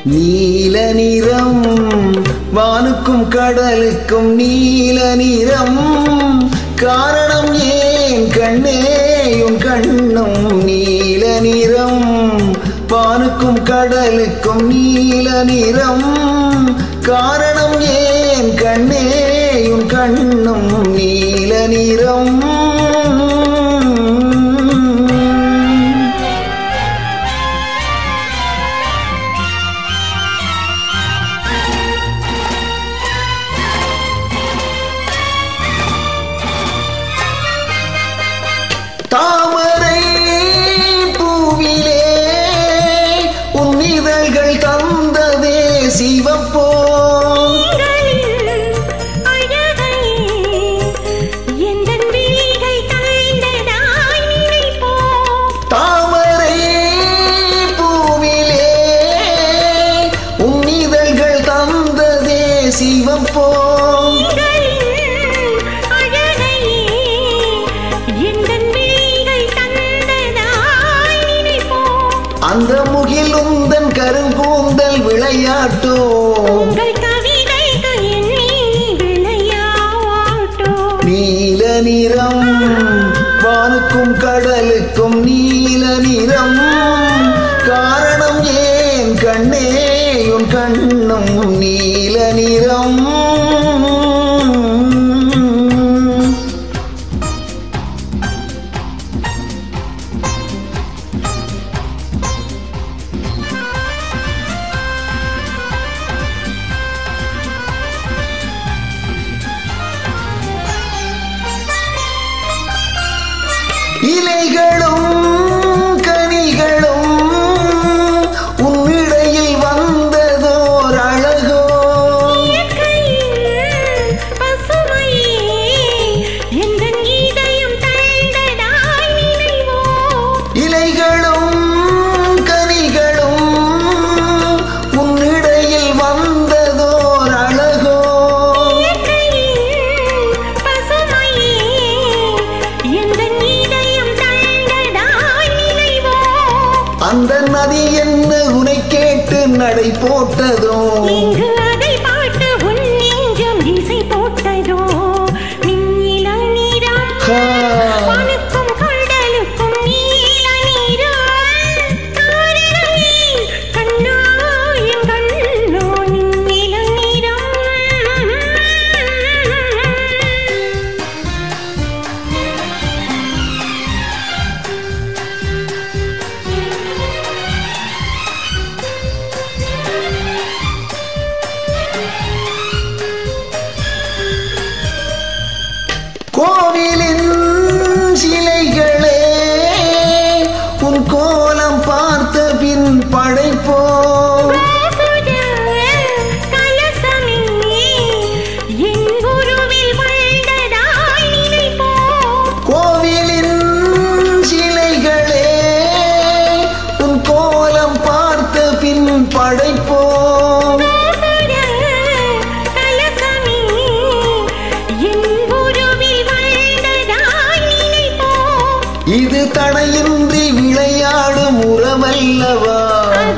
நீல நிறம் வானுக்கும் கடலுக்கும் நீல நிறம் காரணம் ஏன் கண்ணேயும் கண்ணும் நீல நிறம் வானுக்கும் கடலுக்கும் நீல நிறம் காரணம் ஏன் கண்ணேயும் கண்ணும் நீல நிறம் தாமரை பூவிலே உன் இதழ்கள் தந்ததே சிவப்போ அழகை எந்தன் விழிகள் கண்டதாய் நினைப்போ தாமரை பூவிலே உன் இதழ்கள் தந்ததே சிவப்போ அழகை எந்தன் விழிகள் கண்டதாய் நினைப்போ அந்த முகில் உந்தன் கருங்கூந்தல் விளையாட்டோ உங்கள் கவிதைகள் எண்ணி விளையாட்டோ நீல நிறம் வானுக்கும் கடலுக்கும் நீல நிறம் காரணம் ஏன் கண்ணேயும் கண்ணும் நீல நிறம் இலைகளும் கனிகளும் உன்னிடையில் வந்ததோர் அழகோ இயற்கையின் பசுமையே எந்தன் இதயம் தந்ததாய் நினைவோ இலைகளும் கனிகளும் உன்னிடையில் வந்ததோர் அழகோ இயற்கையின் பசுமையே எந்தன் இதயம் தந்ததாய் நினைவோ அந்த நதி என்ன உனை கேட்டு நடை போட்டதோ இங்கு அதை பாட்டு உன் நெஞ்சம் இசை போட்டதோ நீல நிறம் ஹா. வானுக்கும் கடலுக்கும் நீல நிறம் காரணமே கண்ணாயும் கண்ணோ நீல நிறம் கோவிலின் சிலைகளே உன் கோலம் பார்த்த பின் படைப்போ கோவிலின் சிலைகளே உன் கோலம் பார்த்த பின் படைப்போ இது தடையின்றி விளையாடும் உறவல்லவா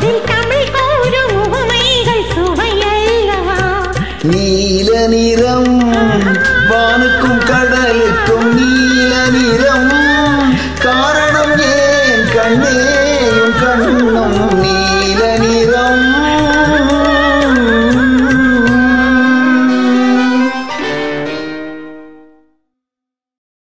நீல நிறம்